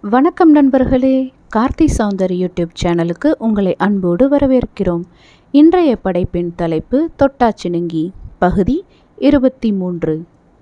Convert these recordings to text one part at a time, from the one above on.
வணக்கம் நண்பர்களே கார்த்தி சௌந்தர் யூடியூப் சேனலுக்கு உங்களை அன்போடு வரவேற்கிறோம் இன்றைய படைப்பின் தலைப்பு தொட்டாச்சினுங்கி பகுதி இருபத்தி மூன்று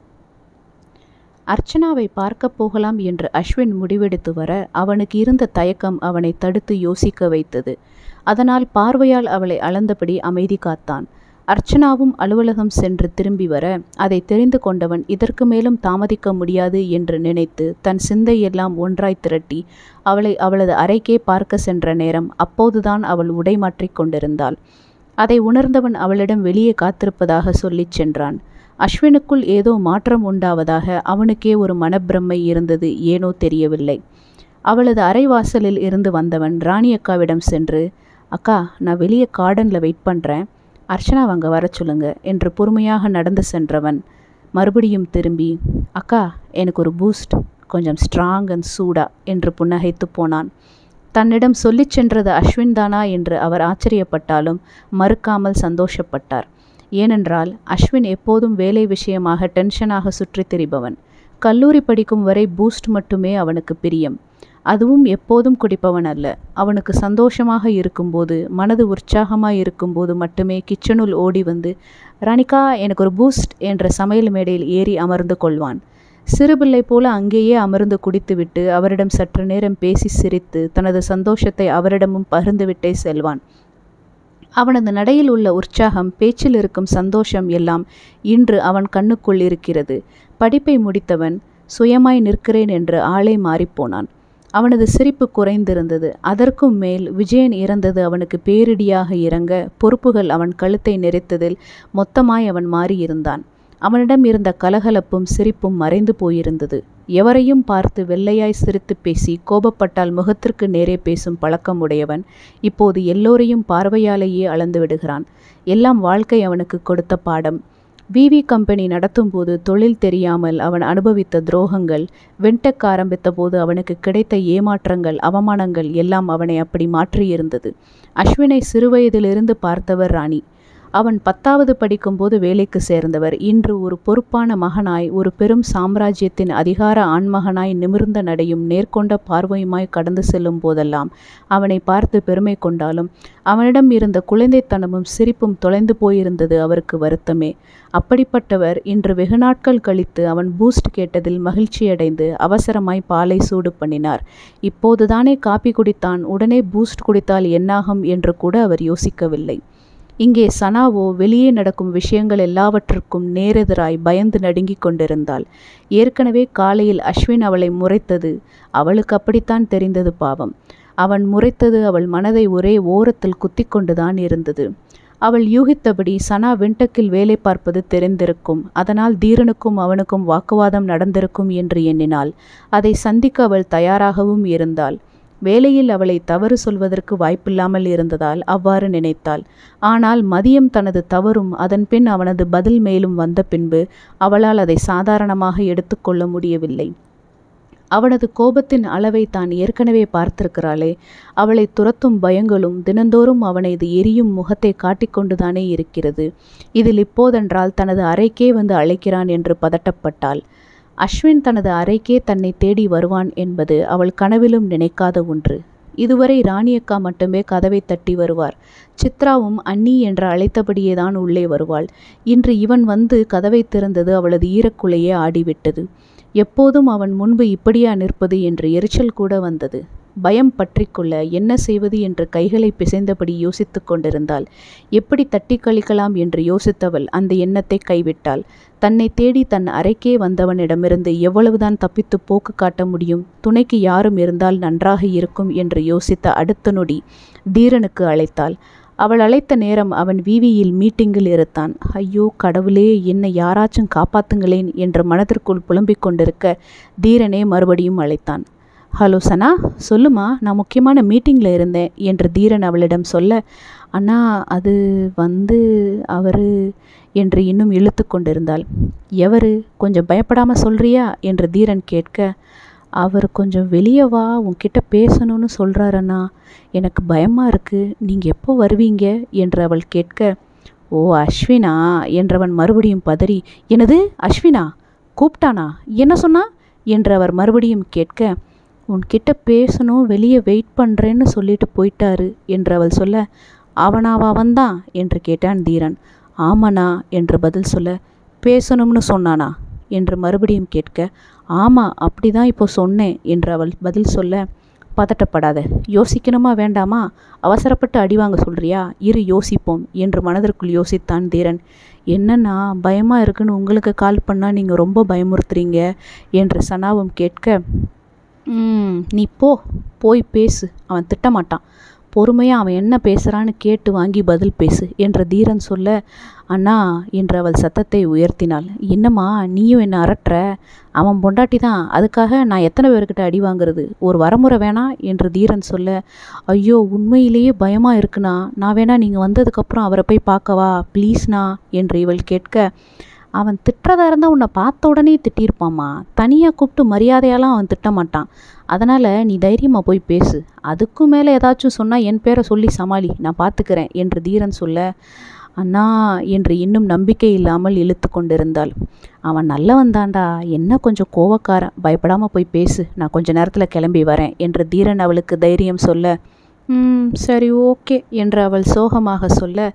அர்ச்சனாவை பார்க்க போகலாம் என்று அஸ்வின் முடிவெடுத்து வர அவனுக்கு இருந்த தயக்கம் அவனை தடுத்து யோசிக்க வைத்தது அதனால் பார்வையால் அவளை அளந்தபடி அமைதி காத்தான் அர்ச்சனாவும் அலுவலகம் சென்று திரும்பி வர அதை தெரிந்து கொண்டவன் இதற்கு மேலும் தாமதிக்க முடியாது என்று நினைத்து தன் சிந்தையெல்லாம் ஒன்றாய் திரட்டி அவளை அவளது அறைக்கே பார்க்க சென்ற நேரம் அப்போதுதான் அவள் உடை மாற்றிக் கொண்டிருந்தாள் அதை உணர்ந்தவன் அவளிடம் வெளியே காத்திருப்பதாக சொல்லிச் சென்றான் அஸ்வினுக்குள் ஏதோ மாற்றம் உண்டாவதாக அவனுக்கே ஒரு மனப்பிரமை இருந்தது ஏனோ தெரியவில்லை அவளது அறைவாசலில் இருந்து வந்தவன் ராணி அக்காவிடம் சென்று அக்கா நான் வெளியே கார்டனில் வெயிட் பண்ணுறேன் அர்ச்சனா அங்கே வர சொல்லுங்க என்று பொறுமையாக நடந்து சென்றவன் மறுபடியும் திரும்பி அக்கா எனக்கு ஒரு பூஸ்ட் கொஞ்சம் ஸ்ட்ராங் அண்ட் சூடா என்று புன்னகைத்து போனான் தன்னிடம் சொல்லிச் சென்றது அஸ்வின் தானா என்று அவர் ஆச்சரியப்பட்டாலும் மறுக்காமல் சந்தோஷப்பட்டார் ஏனென்றால் அஸ்வின் எப்போதும் வேலை விஷயமாக டென்ஷனாக சுற்றித் திரிபவன் கல்லூரி படிக்கும் வரை பூஸ்ட் மட்டுமே அவனுக்கு பிரியம் அதுவும் எப்போதும் குடிப்பவன் அல்ல அவனுக்கு சந்தோஷமாக இருக்கும்போது மனது உற்சாகமாக இருக்கும்போது மட்டுமே கிச்சனுள் ஓடி வந்து ராணிகா எனக்கு ஒரு பூஸ்ட் என்ற சமையல் மேடையில் ஏறி அமர்ந்து கொள்வான் சிறுபிள்ளை போல அங்கேயே அமர்ந்து குடித்துவிட்டு அவரிடம் சற்று நேரம் பேசி சிரித்து தனது சந்தோஷத்தை அவரிடமும் பகிர்ந்துவிட்டே செல்வான் அவனது நடையில் உள்ள உற்சாகம் பேச்சில் இருக்கும் சந்தோஷம் எல்லாம் இன்று அவன் கண்ணுக்குள் இருக்கிறது படிப்பை முடித்தவன் சுயமாய் நிற்கிறேன் என்று ஆளே மாறிப்போனான் அவனது சிரிப்பு குறைந்திருந்தது அதற்கும் மேல் விஜயன் இறந்தது அவனுக்கு பேரிடியாக இறங்க பொறுப்புகள் அவன் கழுத்தை நெறித்ததில் மொத்தமாய் அவன் மாறியிருந்தான் அவனிடம் இருந்த கலகலப்பும் சிரிப்பும் மறைந்து போயிருந்தது எவரையும் பார்த்து வெள்ளையாய் சிரித்து பேசி கோபப்பட்டால் முகத்திற்கு நேரே பேசும் பழக்கம் உடையவன் இப்போது எல்லோரையும் பார்வையாலேயே அளந்து விடுகிறான் எல்லாம் வாழ்க்கை அவனுக்கு கொடுத்த பாடம் விவி கம்பெனி நடத்தும்போது தொழில் தெரியாமல் அவன் அனுபவித்த துரோகங்கள் வெண்டெக் ஆரம்பித்த போது அவனுக்கு கிடைத்த ஏமாற்றங்கள் அவமானங்கள் எல்லாம் அவனை அப்படி மாற்றியிருந்தது அஸ்வினை சிறுவயதிலிருந்து பார்த்தவர் ராணி அவன் பத்தாவது படிக்கும்போது வேலைக்கு சேர்ந்தவர் இன்று ஒரு பொறுப்பான மகனாய் ஒரு பெரும் சாம்ராஜ்யத்தின் அதிகார ஆண்மகனாய் நிமிர்ந்த நடையும் நேர்கொண்ட பார்வையுமாய் கடந்து செல்லும் போதெல்லாம் அவனை பார்த்து பெருமை கொண்டாலும் அவனிடம் இருந்த குழந்தைத்தனமும் சிரிப்பும் தொலைந்து போயிருந்தது அவருக்கு வருத்தமே அப்படிப்பட்டவர் இன்று வெகு நாட்கள் கழித்து அவன் பூஸ்ட் கேட்டதில் மகிழ்ச்சியடைந்து அவசரமாய் பாலை சூடு பண்ணினார் இப்போதுதானே காப்பி குடித்தான் உடனே பூஸ்ட் குடித்தால் என்னாகும் என்று கூட அவர் யோசிக்கவில்லை இங்கே சனாவோ வெளியே நடக்கும் விஷயங்கள் எல்லாவற்றுக்கும் நேரெதிராய் பயந்து நடுங்கிக் கொண்டிருந்தாள் ஏற்கனவே காலையில் அஸ்வின் அவளை முறைத்தது அவளுக்கு அப்படித்தான் தெரிந்தது பாவம் அவன் முறைத்தது அவள் மனதை ஒரே ஓரத்தில் குத்தி கொண்டுதான் இருந்தது அவள் யூகித்தபடி சனா வெண்டக்கில் வேலை பார்ப்பது தெரிந்திருக்கும் அதனால் தீரனுக்கும் அவனுக்கும் வாக்குவாதம் நடந்திருக்கும் என்று எண்ணினாள் அதை சந்திக்க அவள் தயாராகவும் இருந்தாள் வேலையில் அவளை தவறு சொல்வதற்கு வாய்ப்பில்லாமல் இருந்ததால் அவ்வாறு நினைத்தாள் ஆனால் மதியம் தனது தவறும் அதன் பின் அவனது பதில் மேலும் வந்த பின்பு அவளால் அதை சாதாரணமாக எடுத்துக்கொள்ள முடியவில்லை அவனது கோபத்தின் அளவை தான் ஏற்கனவே பார்த்திருக்கிறாளே அவளை துரத்தும் பயங்களும் தினந்தோறும் அவனது எரியும் முகத்தை காட்டிக்கொண்டுதானே இருக்கிறது இதில் இப்போதென்றால் தனது அறைக்கே வந்து அழைக்கிறான் என்று பதட்டப்பட்டாள் அஸ்வின் தனது அறைக்கே தன்னை தேடி வருவான் என்பது அவள் கனவிலும் நினைக்காத ஒன்று இதுவரை ராணியக்கா மட்டுமே கதவை தட்டி வருவார் சித்ராவும் அண்ணி என்று அழைத்தபடியே தான் உள்ளே வருவாள் இன்று இவன் வந்து கதவை திறந்தது அவளது ஈரக்குலையே ஆடிவிட்டது எப்போதும் அவன் முன்பு இப்படியா நிற்பது என்று எரிச்சல் கூட வந்தது பயம் பற்றிக்கொள்ள என்ன செய்வது என்று கைகளை பிசைந்தபடி யோசித்து கொண்டிருந்தாள் எப்படி தட்டி கழிக்கலாம் என்று யோசித்தவள் அந்த எண்ணத்தை கைவிட்டாள் தன்னை தேடி தன் அறைக்கே வந்தவனிடமிருந்து எவ்வளவுதான் தப்பித்து போக்கு காட்ட முடியும் துணைக்கு யாரும் இருந்தால் நன்றாக இருக்கும் என்று யோசித்த அடுத்த நொடி தீரனுக்கு அழைத்தாள் அவள் அழைத்த நேரம் அவன் விவியில் மீட்டிங்கில் இருந்தான் ஐயோ கடவுளே என்னை யாராச்சும் காப்பாத்துங்களேன் என்று மனதிற்குள் புலம்பிக் கொண்டிருக்க தீரனே மறுபடியும் அழைத்தான் ஹலோ சனா சொல்லுமா நான் முக்கியமான மீட்டிங்கில் இருந்தேன் என்று தீரன் அவளிடம் சொல்ல அண்ணா அது வந்து அவர் என்று இன்னும் இழுத்து கொண்டிருந்தாள் எவரு கொஞ்சம் பயப்படாமல் சொல்றியா என்று தீரன் கேட்க அவர் கொஞ்சம் வெளியே வா உன்கிட்ட பேசணும்னு சொல்கிறாரண்ணா எனக்கு பயமாக இருக்குது நீங்கள் எப்போ வருவீங்க என்று அவள் கேட்க ஓ அஸ்வினா என்றவன் மறுபடியும் பதறி எனது அஸ்வினா கூப்பிட்டானா என்ன சொன்னா என்று அவர் மறுபடியும் கேட்க உன்கிட்ட பேசணும் வெளியே வெயிட் பண்ணுறேன்னு சொல்லிட்டு போயிட்டாரு என்று அவள் சொல்ல அவனாவா வந்தான் என்று கேட்டான் தீரன் ஆமாண்ணா என்று பதில் சொல்ல பேசணும்னு சொன்னானா என்று மறுபடியும் கேட்க ஆமாம் அப்படி தான் இப்போ சொன்னேன் என்று அவள் பதில் சொல்ல பதட்டப்படாத யோசிக்கணுமா வேண்டாமா அவசரப்பட்டு அடி வாங்க சொல்றியா இரு யோசிப்போம் என்று மனதிற்குள் யோசித்தான் தீரன் என்னன்னா பயமாக இருக்குன்னு உங்களுக்கு கால் பண்ணால் நீங்கள் ரொம்ப பயமுறுத்துறீங்க என்று சனாவும் கேட்க "ம், நீ போ போய் பேசு அவன் திட்டமாட்டான் பொறுமையாக அவன் என்ன பேசுகிறான்னு கேட்டு வாங்கி பதில் பேசு என்று தீரன் சொல்ல அண்ணா என்று அவள் சத்தத்தை உயர்த்தினாள் என்னம்மா நீயும் என்ன அரட்டுற அவன் பொண்டாட்டி தான் அதுக்காக நான் எத்தனை பேர்கிட்ட அடி வாங்குறது ஒரு வரமுறை வேணா என்று தீரன் சொல்ல ஐயோ உண்மையிலேயே பயமாக இருக்குண்ணா நான் வேணா நீங்கள் வந்ததுக்கப்புறம் அவரை போய் பார்க்கவா ப்ளீஸ்ண்ணா என்று இவள் கேட்க அவன் திட்டுறதா இருந்தால் உன்னை பார்த்த உடனே திட்டியிருப்பாம்மா தனியாக கூப்பிட்டு மரியாதையாலாம் அவன் திட்ட மாட்டான் அதனால் நீ தைரியமாக போய் பேசு அதுக்கும் மேலே ஏதாச்சும் சொன்னால் என் பேரை சொல்லி சமாளி நான் பார்த்துக்கிறேன் என்று தீரன் சொல்ல அண்ணா என்று இன்னும் நம்பிக்கை இல்லாமல் இழுத்து கொண்டிருந்தாள் அவன் நல்லவன் தான்டா என்ன கொஞ்சம் கோவக்காரன் பயப்படாமல் போய் பேசு நான் கொஞ்ச நேரத்தில் கிளம்பி வரேன் என்று தீரன் அவளுக்கு தைரியம் சொல்ல ம் சரி ஓகே என்று அவள் சோகமாக சொல்ல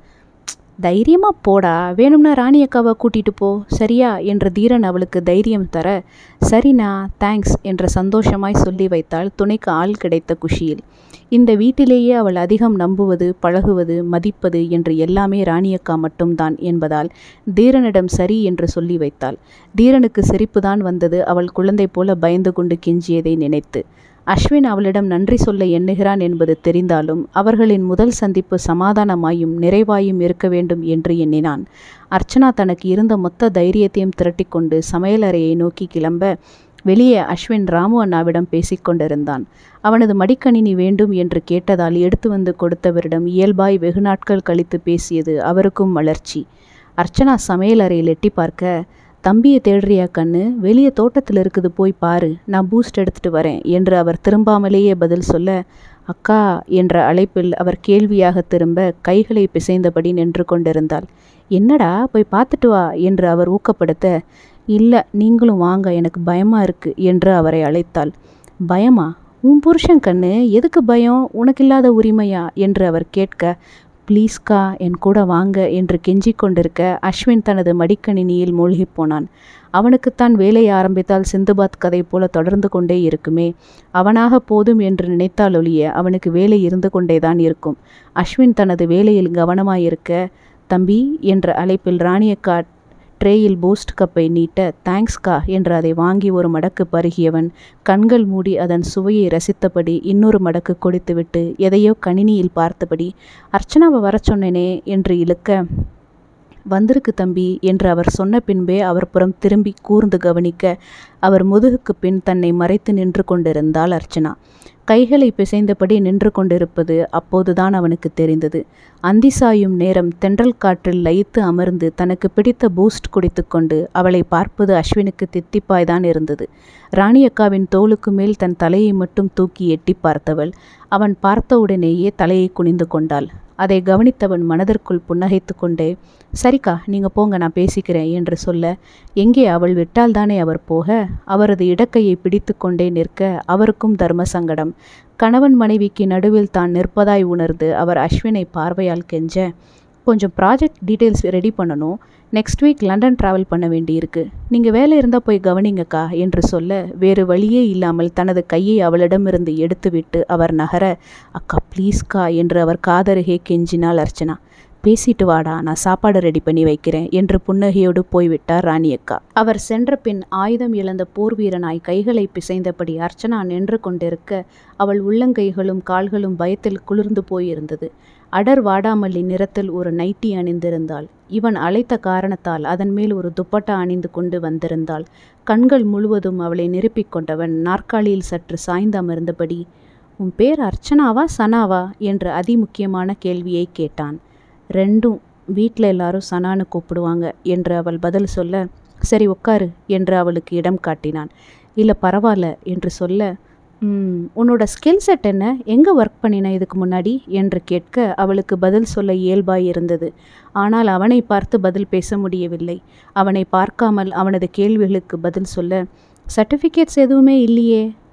தைரியமாக போடா வேணும்னா ராணி அக்காவை கூட்டிகிட்டு போ சரியா என்று தீரன் அவளுக்கு தைரியம் தர சரிண்ணா தேங்க்ஸ் என்ற சந்தோஷமாய் சொல்லி வைத்தாள் துணைக்கு ஆள் கிடைத்த குஷியில் இந்த வீட்டிலேயே அவள் அதிகம் நம்புவது பழகுவது மதிப்பது என்று எல்லாமே ராணியக்கா மட்டும்தான் என்பதால் தீரனிடம் சரி என்று சொல்லி வைத்தாள் தீரனுக்கு சிரிப்புதான் வந்தது அவள் குழந்தை போல பயந்து கொண்டு கெஞ்சியதை நினைத்து அஸ்வின் அவளிடம் நன்றி சொல்ல எண்ணுகிறான் என்பது தெரிந்தாலும் அவர்களின் முதல் சந்திப்பு சமாதானமாயும் நிறைவாயும் இருக்க வேண்டும் என்று எண்ணினான் அர்ச்சனா தனக்கு இருந்த மொத்த தைரியத்தையும் திரட்டிக்கொண்டு சமையலறையை நோக்கி கிளம்ப வெளியே அஸ்வின் ராமு அண்ணாவிடம் பேசிக்கொண்டிருந்தான் அவனது மடிக்கணினி வேண்டும் என்று கேட்டதால் எடுத்து வந்து கொடுத்தவரிடம் இயல்பாய் வெகு நாட்கள் கழித்து பேசியது அவருக்கும் வளர்ச்சி அர்ச்சனா சமையலறையில் எட்டி பார்க்க தம்பியை தேடுறியா கண்ணு வெளியே தோட்டத்தில் இருக்குது போய் பாரு நான் பூஸ்ட் எடுத்துட்டு வரேன் என்று அவர் திரும்பாமலேயே பதில் சொல்ல அக்கா என்ற அழைப்பில் அவர் கேள்வியாக திரும்ப கைகளை பிசைந்தபடி நின்று கொண்டிருந்தாள் என்னடா போய் பார்த்துட்டு வா என்று அவர் ஊக்கப்படுத்த இல்லை நீங்களும் வாங்க எனக்கு பயமாக இருக்கு என்று அவரை அழைத்தாள் பயமா உன் புருஷன் கண்ணு எதுக்கு பயம் உனக்கு இல்லாத உரிமையா என்று அவர் கேட்க ப்ளீஸ்கா என் கூட வாங்க என்று கெஞ்சிக் கொண்டிருக்க அஸ்வின் தனது மடிக்கணினியில் மூழ்கிப் போனான் அவனுக்குத்தான் வேலையை ஆரம்பித்தால் சிந்துபாத் கதை போல தொடர்ந்து கொண்டே இருக்குமே அவனாக போதும் என்று நினைத்தால் ஒழிய அவனுக்கு வேலை இருந்து கொண்டேதான் இருக்கும் அஸ்வின் தனது வேலையில் கவனமாயிருக்க தம்பி என்ற அழைப்பில் ராணியக்கா ட்ரேயில் பூஸ்ட் கப்பை நீட்ட தேங்க்ஸ்கா என்று அதை வாங்கி ஒரு மடக்கு பருகியவன் கண்கள் மூடி அதன் சுவையை ரசித்தபடி இன்னொரு மடக்கு குடித்துவிட்டு எதையோ கணினியில் பார்த்தபடி அர்ச்சனாவை வரச் சொன்னேனே என்று இழுக்க வந்திருக்கு தம்பி என்று அவர் சொன்ன பின்பே அவர் புறம் திரும்பி கூர்ந்து கவனிக்க அவர் முதுகுக்கு பின் தன்னை மறைத்து நின்று கொண்டிருந்தாள் அர்ச்சனா கைகளை பிசைந்தபடி நின்று கொண்டிருப்பது அப்போதுதான் அவனுக்கு தெரிந்தது அந்தி சாயும் நேரம் தென்றல் காற்றில் லயித்து அமர்ந்து தனக்கு பிடித்த பூஸ்ட் குடித்துக்கொண்டு அவளை பார்ப்பது அஸ்வினுக்கு தித்திப்பாய்தான் இருந்தது ராணி அக்காவின் தோளுக்கு மேல் தன் தலையை மட்டும் தூக்கி எட்டி பார்த்தவள் அவன் பார்த்தவுடனேயே தலையை குனிந்து கொண்டாள் அதை கவனித்தவன் மனதிற்குள் புன்னகைத்து கொண்டே சரிக்கா நீங்கள் போங்க நான் பேசிக்கிறேன் என்று சொல்ல எங்கே அவள் விட்டால்தானே அவர் போக அவரது இடக்கையை பிடித்து கொண்டே நிற்க அவருக்கும் தர்ம சங்கடம் கணவன் மனைவிக்கு நடுவில் தான் நிற்பதாய் உணர்ந்து அவர் அஸ்வினை பார்வையால் கெஞ்ச கொஞ்சம் ப்ராஜெக்ட் டீட்டெயில்ஸ் ரெடி பண்ணணும் நெக்ஸ்ட் வீக் லண்டன் ட்ராவல் பண்ண வேண்டியிருக்கு நீங்கள் வேலை இருந்தால் போய் கவனிங்கக்கா என்று சொல்ல வேறு வழியே இல்லாமல் தனது கையை அவளிடமிருந்து எடுத்துவிட்டு அவர் நகர அக்கா ப்ளீஸ்க்கா என்று அவர் காதருகே கெஞ்சினாள் அர்ச்சனா பேசிட்டு வாடா நான் சாப்பாடு ரெடி பண்ணி வைக்கிறேன் என்று புன்னகையோடு போய்விட்டார் ராணியக்கா அவர் சென்ற பின் ஆயுதம் இழந்த போர் வீரனாய் கைகளை பிசைந்தபடி அர்ச்சனா நின்று கொண்டிருக்க அவள் உள்ளங்கைகளும் கால்களும் பயத்தில் குளிர்ந்து போயிருந்தது அடர் வாடாமல்லி நிறத்தில் ஒரு நைட்டி அணிந்திருந்தாள் இவன் அழைத்த காரணத்தால் அதன் மேல் ஒரு துப்பட்டா அணிந்து கொண்டு வந்திருந்தாள் கண்கள் முழுவதும் அவளை நிரப்பிக் கொண்டவன் நாற்காலியில் சற்று சாய்ந்து அமர்ந்தபடி உன் பேர் அர்ச்சனாவா சனாவா என்ற அதிமுக்கியமான கேள்வியை கேட்டான் ரெண்டும் வீட்டில் எல்லாரும் சனான்னு கூப்பிடுவாங்க என்று அவள் பதில் சொல்ல சரி உட்காரு என்று அவளுக்கு இடம் காட்டினான் இல்லை பரவாயில்ல என்று சொல்ல "ம், உன்னோட ஸ்கில் செட் என்ன எங்கே ஒர்க் பண்ணின இதுக்கு முன்னாடி என்று கேட்க அவளுக்கு பதில் சொல்ல இயல்பாய் இருந்தது ஆனால் அவனை பார்த்து பதில் பேச முடியவில்லை அவனை பார்க்காமல் அவனது கேள்விகளுக்கு பதில் சொல்ல சர்டிஃபிகேட்ஸ் எதுவுமே இல்லையே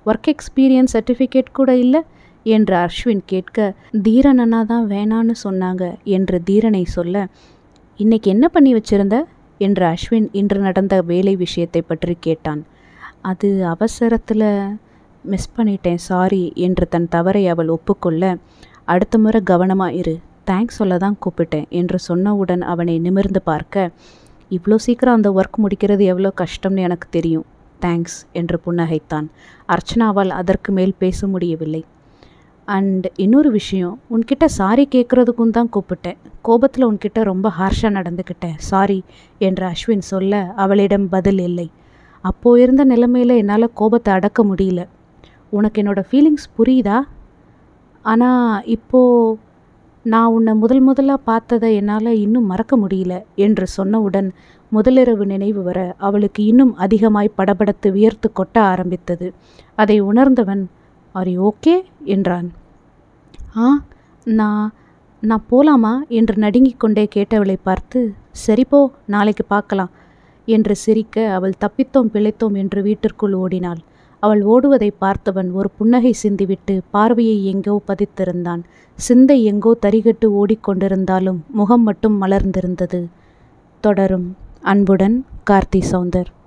ஒர்க் எக்ஸ்பீரியன்ஸ் சர்டிஃபிகேட் கூட இல்லை என்று அஸ்வின் கேட்க தீரன் அண்ணா தான் வேணான்னு சொன்னாங்க என்று தீரனை சொல்ல இன்னைக்கு என்ன பண்ணி வச்சிருந்த என்று அஸ்வின் இன்று நடந்த வேலை விஷயத்தை பற்றி கேட்டான் அது அவசரத்தில் மிஸ் பண்ணிட்டேன் சாரி என்று தன் தவறை அவள் ஒப்புக்கொள்ள அடுத்த முறை கவனமாக இரு தேங்க்ஸ் சொல்ல தான் கூப்பிட்டேன் என்று சொன்னவுடன் அவனை நிமிர்ந்து பார்க்க இவ்வளோ சீக்கிரம் அந்த ஒர்க் முடிக்கிறது எவ்வளோ கஷ்டம்னு எனக்கு தெரியும் தேங்க்ஸ் என்று புன்னகைத்தான் அர்ச்சனாவால் அதற்கு மேல் பேச முடியவில்லை அண்ட் இன்னொரு விஷயம் உன்கிட்ட சாரி கேட்குறதுக்கும் தான் கூப்பிட்டேன் கோபத்தில் உன்கிட்ட ரொம்ப ஹார்ஷாக நடந்துக்கிட்டேன் சாரி என்று அஸ்வின் சொல்ல அவளிடம் பதில் இல்லை அப்போ இருந்த நிலைமையில் என்னால் கோபத்தை அடக்க முடியல உனக்கு என்னோடய ஃபீலிங்ஸ் புரியுதா ஆனால் இப்போது நான் உன்னை முதல் முதலாக பார்த்ததை என்னால் இன்னும் மறக்க முடியல என்று சொன்னவுடன் முதலிரவு நினைவு வர அவளுக்கு இன்னும் அதிகமாய் படபடத்து வியர்த்து கொட்ட ஆரம்பித்தது அதை உணர்ந்தவன் ஆர் யூ ஓகே என்றான் ஆ நான் நான் போலாமா என்று நடுங்கிக் கொண்டே கேட்டவளை பார்த்து சரி போ நாளைக்கு பார்க்கலாம் என்று சிரிக்க அவள் தப்பித்தோம் பிழைத்தோம் என்று வீட்டிற்குள் ஓடினாள் அவள் ஓடுவதை பார்த்தவன் ஒரு புன்னகை சிந்திவிட்டு பார்வையை எங்கோ பதித்திருந்தான் சிந்தை எங்கோ தரிகட்டு ஓடிக்கொண்டிருந்தாலும் முகம் மட்டும் மலர்ந்திருந்தது தொடரும் அன்புடன் கார்த்தி சௌந்தர்